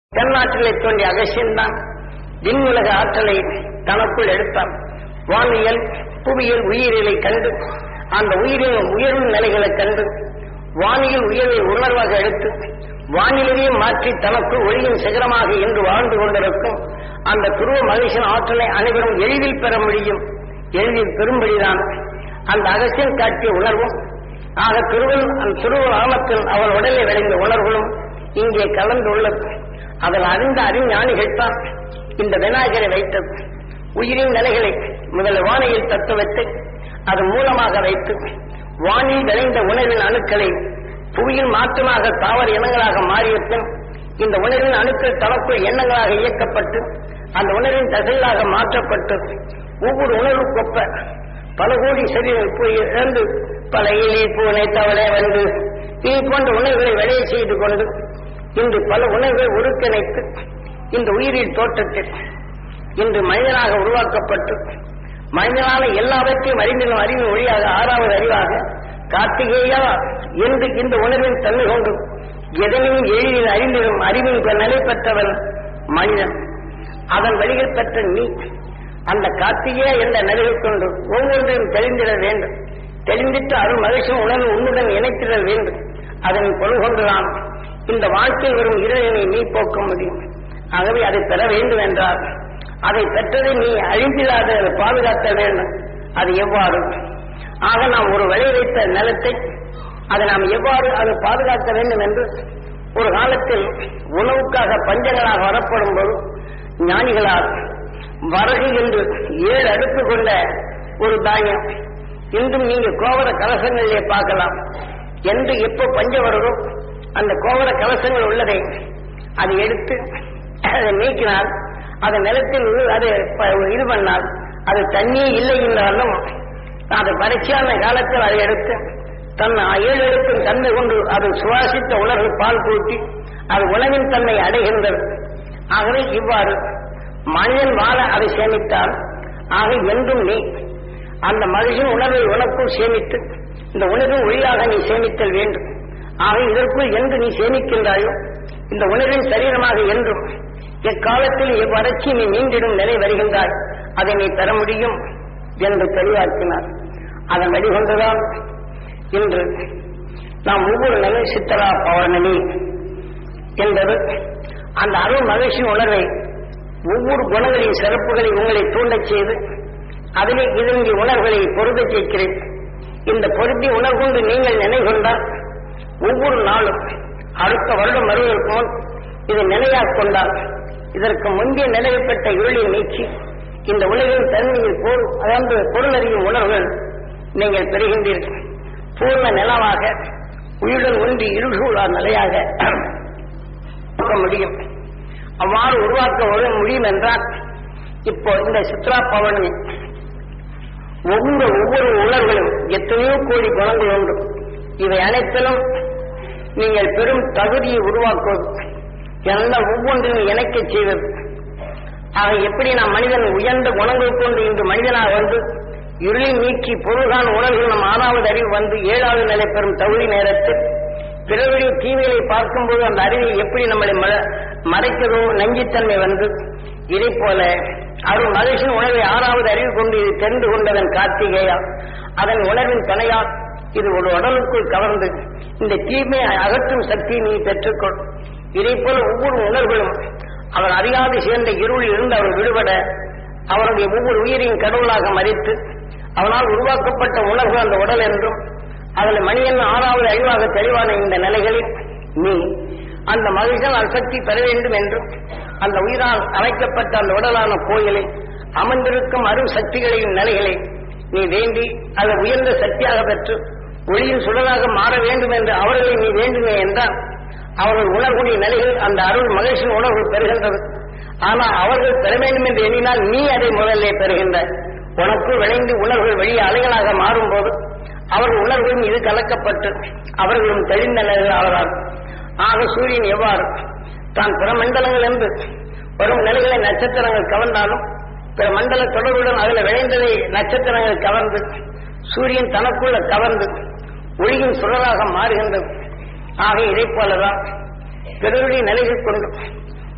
தென்னாட்டிலே தோன்றிய அகசியன்தான் விண்ணுலக ஆற்றலை தனக்குள் எடுத்தான் வானியல் புவியியல் உயிரியலை கண்டு அந்த உயிரின் உயர்வு நிலைகளை கண்டு வானியல் உயர்வை உணர்வாக எடுத்து வானிலையே மாற்றி தனக்குள் ஒளியின் சிகரமாக இன்று வாழ்ந்து கொண்டிருக்கும் அந்த துருவ மகிழ்ச்சியின் ஆற்றலை அனைவரும் எளிதில் பெற முடியும் எளிதில் பெறும்படிதான் அந்த அகசியன் காட்டிய உணர்வும் ஆக திருவன் அந்த திருவ ஆமத்தில் அவள் உடலில் விளைந்த உணர்வுகளும் இங்கே கலந்துள்ளது அதில் அறிந்த அறிஞானிகள் தான் இந்த விநாயகரை வைத்தது உயிரின் நிலைகளை முதல் வானையில் தத்துவத்தை அது மூலமாக வைத்து வானில் விளைந்த உணர்வின் அணுக்களை புவியில் மாற்றமாக தாவர இனங்களாக மாறிய பின் இந்த உணர்வின் அணுக்கள் தனக்குள் எண்ணங்களாக இயக்கப்பட்டு அந்த உணர்வின் தசைகளாக மாற்றப்பட்டு ஒவ்வொரு உணர்வுக்கொப்ப பல கோடி சரீரம் போய் இழந்து பல இலி பூனை தவளை வந்து இது போன்ற உணர்வுகளை விளைய செய்து கொண்டு இன்று பல உணர்வுகளை ஒருங்கிணைத்து இந்த உயிரின் தோற்றத்தில் இன்று மனிதனாக உருவாக்கப்பட்டு மனிதனான எல்லாவற்றையும் அறிந்திடும் அறிவின் வழியாக ஆறாவது அறிவாக கார்த்திகேயா என்று இந்த உணர்வின் தன்மை கொண்டு எதனையும் எளிதில் அறிந்திடும் அறிவின் நிலை பெற்றவன் மனிதன் அதன் வழிகள் பெற்ற நீ அந்த கார்த்திகேயா என்ற நிலையை கொண்டு ஒவ்வொன்றையும் தெரிந்திட வேண்டும் தெரிந்திட்டு அருள் மகிழ்ச்சி உணர்வு உன்னுடன் இணைத்திட வேண்டும் அதனை பொருள் கொண்டுதான் இந்த வாழ்க்கையில் வரும் இறைவனை நீ போக்க முடியும் ஆகவே அதை பெற வேண்டும் என்றால் அதை பெற்றதை நீ அழிந்திடாத பாதுகாக்க வேண்டும் அது எவ்வாறு ஆக நாம் ஒரு விளை வைத்த நிலத்தை அதை நாம் எவ்வாறு அது பாதுகாக்க வேண்டும் என்று ஒரு காலத்தில் உணவுக்காக பஞ்சங்களாக வரப்படும் போது ஞானிகளால் வரகு என்று ஏழு அடுக்கு கொண்ட ஒரு தானியம் இன்றும் நீங்க கோவர கலசங்களிலே பார்க்கலாம் என்று எப்போ பஞ்சம் வருதோ அந்த கோவர கலசங்கள் உள்ளதை அதை எடுத்து அதை நீக்கினால் அது நிலத்தில் அது இது பண்ணால் அது தண்ணி இல்லை என்றாலும் அது வறட்சியான காலத்தில் அதை எடுத்து தன் ஏழு எடுக்கும் தன்மை கொண்டு அது சுவாசித்த உணர்வு பால் கூட்டி அது உணவின் தன்மை அடைகின்றது ஆகவே இவ்வாறு மனிதன் வாழ அதை சேமித்தால் ஆக என்றும் நீ அந்த மகிழ்ச்சியின் உணர்வை உனக்குள் சேமித்து இந்த உணர்வின் ஒளியாக நீ சேமித்தல் வேண்டும் ஆக இதற்குள் என்று நீ சேமிக்கின்றாயோ இந்த உணர்வின் சரீரமாக என்றும் எக்காலத்தில் எவ்வறட்சி நீ மீண்டிடும் நிலை வருகின்றாய் அதை நீ பெற முடியும் என்று தெளிவாக்கினார் அதன் வழிகொண்டுதான் இன்று நாம் ஒவ்வொரு நிலை சித்தரா பௌர்ணமி என்பது அந்த அருள் மகிழ்ச்சி உணர்வை ஒவ்வொரு குணங்களின் சிறப்புகளை உங்களை தூண்டச் செய்து அதிலே இதனுடைய உணர்வுகளை பொருத்தச் செய்கிறேன் இந்த பொருத்தி உணர்கொண்டு நீங்கள் நினைகொண்டால் ஒவ்வொரு நாளும் அடுத்த வருடம் வருவதற்கு முன் இதை நிலையாக கொண்டால் இதற்கு முந்தைய நிலையப்பட்ட இருளை நீக்கி இந்த உலகின் தன்மையில் போர் அதாவது பொருளறியும் உணர்வுகள் நீங்கள் பெறுகின்றீர்கள் பூர்ண நிலவாக உயிருடன் ஒன்றி இருசூழா நிலையாக முடியும் அவ்வாறு உருவாக்க முடியும் என்றால் இப்போ இந்த சித்ரா பவனி ஒவ்வொரு ஒவ்வொரு உணர்வுகளும் எத்தனையோ கோடி குணங்கள் உண்டு இவை அனைத்திலும் நீங்கள் பெரும் தகுதியை உருவாக்குவது எந்த ஒவ்வொன்றையும் இணைக்கச் செய்வது ஆக எப்படி நாம் மனிதன் உயர்ந்த குணங்கள் கொண்டு இன்று மனிதனாக வந்து இருளை நீக்கி பொருள்கான உணர்வுகள் நம் ஆறாவது அறிவு வந்து ஏழாவது நிலை பெறும் தகுதி நேரத்தில் பிறருடைய தீமைகளை பார்க்கும்போது அந்த அறிவை எப்படி நம்மளை மறைக்கிறதோ நஞ்சித்தன்மை வந்து இதை போல அருள் மகிழ்ச்சியின் உணர்வை ஆறாவது அறிவு கொண்டு இது தெரிந்து கொண்டதன் கார்த்திகேயா அதன் உணர்வின் துணையால் இது ஒரு உடலுக்குள் கவர்ந்து இந்த தீமையை அகற்றும் சக்தியை நீ பெற்றுக்கொள் இதை போல ஒவ்வொரு உணர்வுகளும் அவர் அறியாது சேர்ந்த இருளில் இருந்து அவர் விடுபட அவருடைய ஒவ்வொரு உயிரையும் கடவுளாக மறித்து அவனால் உருவாக்கப்பட்ட உணர்வு அந்த உடல் என்றும் அதில் மணியன் ஆறாவது அறிவாக தெளிவான இந்த நிலைகளில் நீ அந்த மகிழ்ச்சியால் சக்தி பெற வேண்டும் என்றும் அந்த உயிரால் அமைக்கப்பட்ட அந்த உடலான கோயிலை அமர்ந்திருக்கும் அரும் சக்திகளின் நிலைகளை நீ வேண்டி அதை உயர்ந்த சக்தியாக பெற்று ஒளியின் சுடராக மாற வேண்டும் என்று அவர்களை நீ வேண்டுமே என்றால் அவர்கள் உணர்வுடைய நிலையில் அந்த அருள் மகிழ்ச்சி உணர்வு பெறுகின்றது ஆனால் அவர்கள் பெற வேண்டும் என்று எண்ணினால் நீ அதை முதல்ல பெறுகின்ற உனக்கு விளைந்து உணர்வுகள் வெளியே அலைகளாக மாறும்போது அவர்கள் உணர்வுகளும் இது கலக்கப்பட்டு அவர்களும் தெளிந்த நிலையில் ஆகிறார் ஆக சூரியன் எவ்வாறு தான் பிற மண்டலங்கள் என்று வரும் நிலைகளை நட்சத்திரங்கள் கவர்ந்தாலும் பிற மண்டல தொடர்புடன் அதில் விளைந்ததை நட்சத்திரங்கள் கவர்ந்து சூரியன் தனக்குள்ள கவர்ந்து ஒளியின் சுடராக மாறுகின்றது ஆக இதை போலதான் பிறருடைய நிலைகள் கொண்டு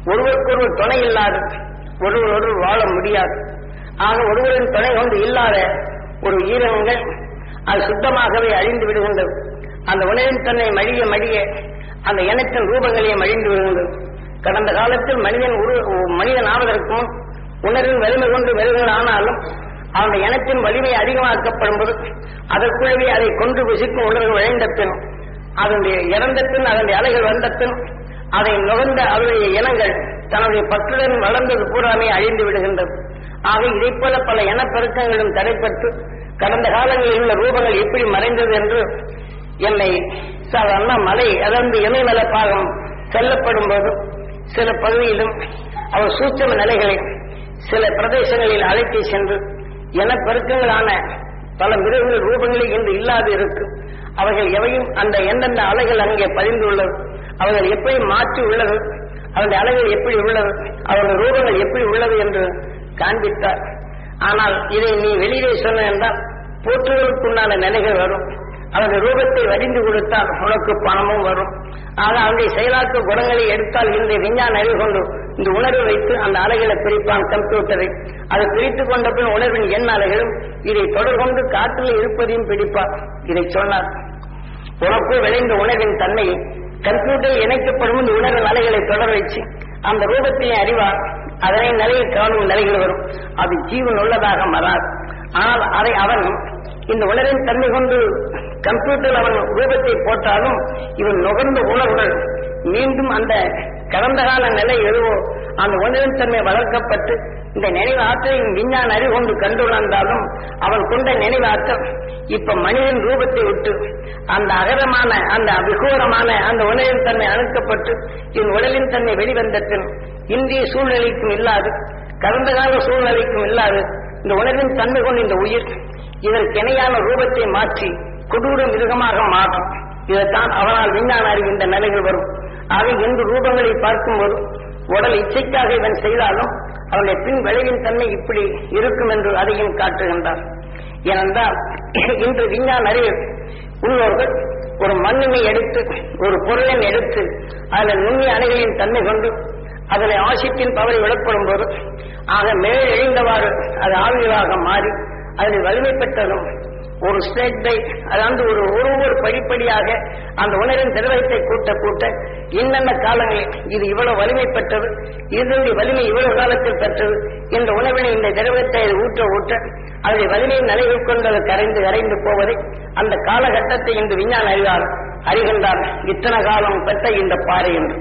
ஒருவருக்கொருவர் துணை இல்லாது ஒருவர் ஒருவர் வாழ முடியாது ஆக ஒருவரின் துணை கொண்டு இல்லாத ஒரு ஈரங்கள் அது சுத்தமாகவே அழிந்து விடுகின்றது அந்த உணவின் தன்னை மடிய மடிய அந்த இனத்தின் ரூபங்களே மழிந்து விடுகின்றது கடந்த காலத்தில் மனிதன் உரு மனிதன் ஆவதற்கும் உணர்வின் வலிமை கொண்டு வெறுகள் ஆனாலும் அவனுடைய இனத்தின் வலிமை அதிகமாக்கப்படும் போது அதற்குள்ளவே அதை கொண்டு விசிக்கும் உணர்வு விளைந்த பின் அதனுடைய இறந்த பின் அதனுடைய அலைகள் வந்த பின் அதை நுகர்ந்த அவருடைய இனங்கள் தன்னுடைய பற்றுடன் வளர்ந்தது பூராமே அழிந்து விடுகின்றது ஆக இதைப் போல பல இனப்பெருக்கங்களும் தடைப்பட்டு கடந்த காலங்களில் உள்ள ரூபங்கள் எப்படி மறைந்தது என்று என்னை சாதாரண மலை அதாவது இமயமல பாகம் செல்லப்படும் போது சில பகுதியிலும் அவர் சூட்சம நிலைகளை சில பிரதேசங்களில் அழைத்து சென்று இனப்பெருக்கங்களான பல மிருகங்கள் ரூபங்களில் இன்று இல்லாது இருக்கு அவைகள் எவையும் அந்த எந்தெந்த அலைகள் அங்கே பதிந்துள்ளது அவர்கள் எப்படி மாற்றி உள்ளது அவருடைய அலைகள் எப்படி உள்ளது அவருடைய ரூபங்கள் எப்படி உள்ளது என்று காண்பித்தார் ஆனால் இதை நீ வெளியிலே சொன்ன என்றால் போற்றுதலுக்குண்டான நிலைகள் வரும் அவருடைய ரூபத்தை வடிந்து கொடுத்தால் உனக்கு பணமும் வரும் ஆக அவருடைய செயலாக்க குணங்களை எடுத்தால் இந்த விஞ்ஞான அறிவு கொண்டு இந்த உணர்வு வைத்து அந்த அலைகளை பிரிப்பான் கம்ப்யூட்டரை அதை பிரித்துக் கொண்ட பின் உணர்வின் எண் அலைகளும் இதை தொடர்கொண்டு காற்றில் இருப்பதையும் பிடிப்பார் இதை சொன்னார் உனக்குள் விளைந்த உணர்வின் தன்மை கம்ப்யூட்டரில் இணைக்கப்படும் இந்த உணர்வின் அலைகளை தொடர் வச்சு அந்த ரூபத்தையும் அறிவார் அதனை நிலையை காணும் நிலைகள் வரும் அது ஜீவன் உள்ளதாக மாறாது ஆனால் அதை அவன் இந்த உணர்வின் தன்மை கொண்டு கம்ப்யூட்டர் அவன் ரூபத்தை போட்டாலும் இவன் நுகர்ந்த உணர்வுகள் மீண்டும் அந்த கடந்த கால நிலை எதுவோ அந்த உணர்வின் தன்மை வளர்க்கப்பட்டு இந்த நினைவு ஆற்றலின் விஞ்ஞான அறிவு கொண்டு கண்டுணர்ந்தாலும் அவன் கொண்ட நினைவு ஆற்றல் இப்ப மனிதன் ரூபத்தை விட்டு அந்த அகரமான அந்த அபிகோரமான அந்த உணர்வின் தன்மை அணுக்கப்பட்டு இவன் உடலின் தன்மை வெளிவந்த பின் இந்திய சூழ்நிலைக்கும் இல்லாது கடந்த கால சூழ்நிலைக்கும் இல்லாது இந்த உணர்வின் தன்மை கொண்டு இந்த உயிர் இதற்கு இணையான ரூபத்தை மாற்றி கொடூர மிருகமாக மாற்றும் இதைத்தான் அவனால் விஞ்ஞான அறிவு இந்த நிலைகள் வரும் ஆக இன்று ரூபங்களை பார்க்கும்போது உடல் இச்சைக்காக இவன் செய்தாலும் அவனுடைய பின் விளைவின் தன்மை இப்படி இருக்கும் என்று அதையும் காட்டுகின்றார் ஏனென்றால் இன்று விஞ்ஞான அறிவு உள்ளவர்கள் ஒரு மண்ணினை எடுத்து ஒரு பொருளை எடுத்து அதில் நுண்ணிய அணைகளின் தன்மை கொண்டு அதில் ஆசிட்டின் பவரை விடப்படும் போது ஆக மேல் எழுந்தவாறு அது ஆவிகளாக மாறி அதில் வலிமை பெற்றதும் ஒரு ஸ்டேட் பை அதாவது ஒரு ஒரு ஒரு படிப்படியாக அந்த உணரின் திரவத்தை கூட்ட கூட்ட இன்னென்ன காலங்களில் இது இவ்வளவு வலிமை பெற்றது இதனுடைய வலிமை இவ்வளவு காலத்தில் பெற்றது இந்த உணவினை இந்த திரவத்தை அது ஊற்ற ஊற்ற அதனுடைய வலிமையின் நிலைகள் கொண்டு அது கரைந்து கரைந்து போவதை அந்த காலகட்டத்தை இந்த விஞ்ஞான அறிவால் அறிகின்றார் இத்தனை காலம் பெற்ற இந்த பாறை என்று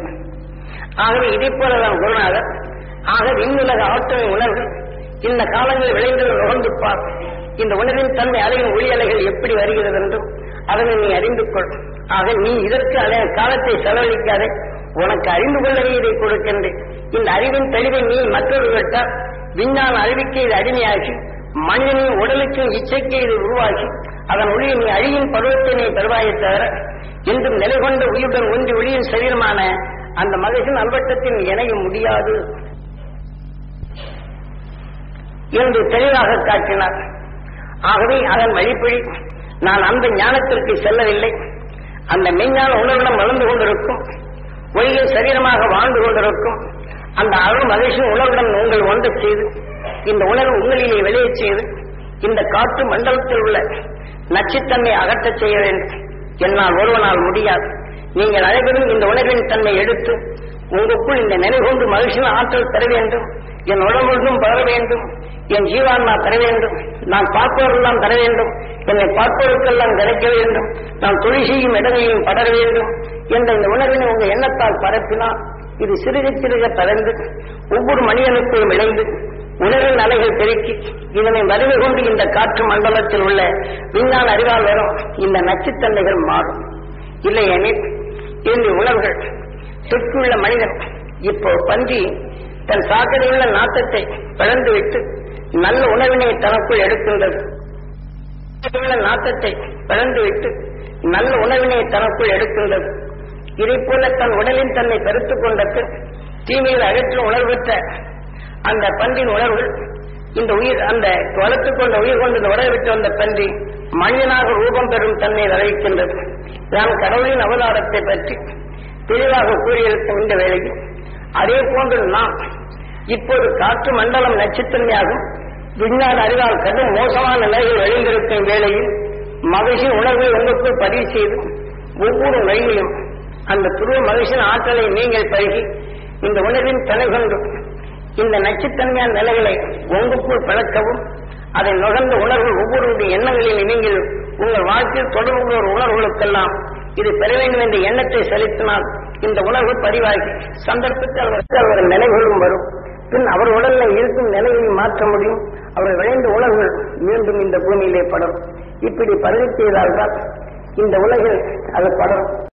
ஆகவே இதை போலதான் குருநாதர் ஆக விண்ணுலக ஆற்றலை உணர்வு இந்த காலங்களில் விளைந்தது நுகர்ந்துப்பார் இந்த உணர்வின் தன்மை அலையின் ஒளி அலைகள் எப்படி வருகிறது என்றும் அதனை நீ அறிந்து கொள் ஆக நீ இதற்கு அலை காலத்தை செலவழிக்காதே உனக்கு அறிந்து கொள்ளவே இதை கொடுக்கின்றேன் இந்த அறிவின் தெளிவை நீ மற்றவர்களிட்டால் விஞ்ஞான அறிவிக்கு இது அடிமையாகி மனிதனின் உடலுக்கும் இச்சைக்கு இது உருவாகி அதன் ஒளியை நீ அழியின் பருவத்தை நீ பெறுவாயே தவிர இன்றும் நிலை கொண்ட உயிருடன் ஒன்றி ஒளியின் சரீரமான அந்த மகசின் அல்வட்டத்தில் இணைய முடியாது என்று தெளிவாக காட்டினார் ஆகவே அதன் வழிப்படி நான் அந்த ஞானத்திற்கு செல்லவில்லை அந்த மெஞ்ஞான உணர்வுடன் வளர்ந்து கொண்டிருக்கும் ஒளியின் சரீரமாக வாழ்ந்து கொண்டிருக்கும் அந்த அருள் மகிழ்ச்சி உணர்வுடன் உங்கள் ஒன்று செய்து இந்த உணர்வு உங்களிலே வெளியே செய்து இந்த காற்று மண்டலத்தில் உள்ள நச்சுத்தன்மை அகற்றச் செய்ய வேண்டும் என்னால் ஒருவனால் முடியாது நீங்கள் அனைவரும் இந்த உணர்வின் தன்மை எடுத்து உங்களுக்குள் இந்த நினைவுகொண்டு மகிழ்ச்சியின் ஆற்றல் பெற வேண்டும் என் உடம்பும் பெற வேண்டும் என் ஜீவான்மா பெற வேண்டும் நான் பார்ப்பவரெல்லாம் பெற வேண்டும் என்னை பார்ப்பவருக்கெல்லாம் கிடைக்க வேண்டும் நான் தொழில் செய்யும் இடங்களிலும் படர வேண்டும் என்ற இந்த உணர்வினை உங்க எண்ணத்தால் பரப்பினால் இது சிறுக சிறுக தளர்ந்து ஒவ்வொரு மனிதனுக்குள்ளும் இணைந்து உணர்வின் அலைகள் பெருக்கி இதனை வலிமை கொண்டு இந்த காற்று மண்டலத்தில் உள்ள விஞ்ஞான அறிவால் வரும் இந்த நச்சுத்தன்மைகள் மாறும் இல்லையெனில் இந்த உணர்வுகள் தொற்றுள்ள மனிதன் இப்போ பன்றி தன் சாக்கடையுள்ள நாட்டத்தை பிளந்துவிட்டு நல்ல உணவினை தனக்குள் எடுக்கின்றது உள்ள நாட்டத்தை பிளந்துவிட்டு நல்ல உணவினை தனக்குள் எடுக்கின்றது இதை போல தன் உடலின் தன்னை பெருத்துக் கொண்ட பின் தீமையில் அகற்றும் உணர்வற்ற அந்த பன்றின் உணர்வு இந்த உயிர் அந்த வளர்த்துக் கொண்ட உயிர் கொண்டு இந்த உடலை விட்டு வந்த பன்றி மனிதனாக ரூபம் பெறும் தன்மை விளைவிக்கின்றது நான் கடவுளின் அவதாரத்தை பற்றி தெளிவாக கூறியிருக்கும் இந்த வேளையில் அதே போன்று நாம் இப்போது காற்று மண்டலம் நச்சுத்தன்மையாகும் விஞ்ஞான அறிவால் கடும் மோசமான நிலையில் எழுந்திருக்கும் வேளையில் மகிழ்ச்சி உணர்வை உங்களுக்குள் பதிவு செய்து ஒவ்வொரு வழியிலும் அந்த துருவ மகிழ்ச்சியின் ஆற்றலை நீங்கள் பருகி இந்த உணர்வின் துணை கொண்டு இந்த நச்சுத்தன்மையான நிலைகளை உங்களுக்குள் பழக்கவும் அதை நுகர்ந்த உணர்வு ஒவ்வொருடைய எண்ணங்களில் நீங்கள் உங்கள் வாழ்க்கையில் தொடர்புள்ள ஒரு உணர்வுகளுக்கெல்லாம் இது பெற வேண்டும் என்ற எண்ணத்தை செலுத்தினால் இந்த உணர்வு பதிவாகி சந்தர்ப்பத்தில் அவருக்கு அவர்கள் நினைவுகளும் வரும் பின் அவர் உடலில் இருக்கும் நிலையை மாற்ற முடியும் அவர் விளைந்த உணர்வுகள் மீண்டும் இந்த பூமியிலே படும் இப்படி பருகச் செய்தால்தான் இந்த உலகில் அது படும்